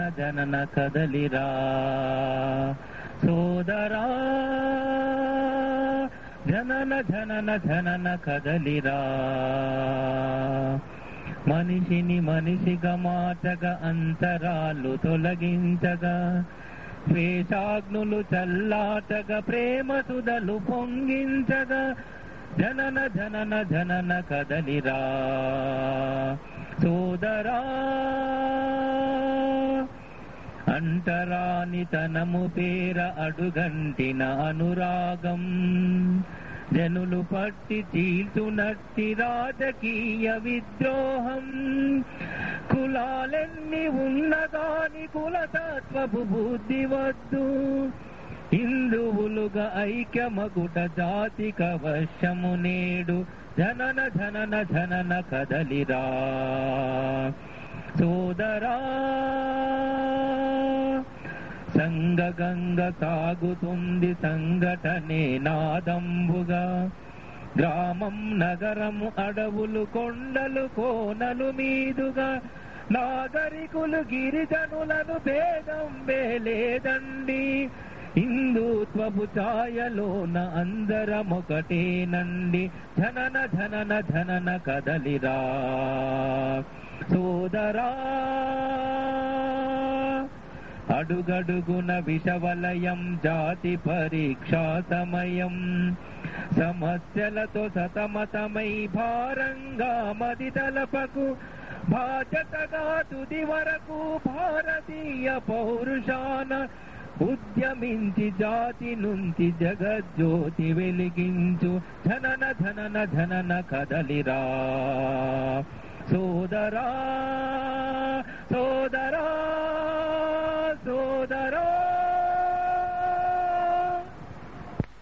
జనన జనన కదలిరా సోదరా జనన జనన జనన కదలిరా మనిషిని మనిషిగా మార్చగా అంతరాలు తొలగించగా ద్వేషాగ్నులు చల్లాటగా ప్రేమ సుధలు పొంగించగా జనన జనన జనన కదలిరా సోదరా అంటరాని తనము పేర అడుగంటిన అనురాగం జనులు పట్టి చీల్చునట్టి రాజకీయ విద్రోహం కులాలెన్ని ఉన్నదాని కులతత్వపు బుద్ధి వద్దు హిందువులుగా ఐక్యమగుట జాతిక వశము నేడు జనన జనన జనన కదలిరా సోదరా సంగగంగ సాగుతుంది సంఘటనే నాదంబుగా గ్రామం నగరము అడవులు కొండలు కోనలు మీదుగా నాగరికులు గిరిజనులను భేదం వేలేదండి హిందుత్వపు ఛాయలోన అందరమొకటేనండి జనన జనన జనన కదలిరా సోదరా అడుగడుగున విషవలయం జాతి పరీక్షా సమయం సమస్యలతో సతమతమై భారంగా మది తలపకు బాధ్యతగా తుది వరకు భారతీయ పౌరుషాన ఉద్యమించి జాతి నుంచి జగజ్యోతి వెలిగించు ధనన ధనన ధనన కదలిరా సోదరా సోదరా సోదరా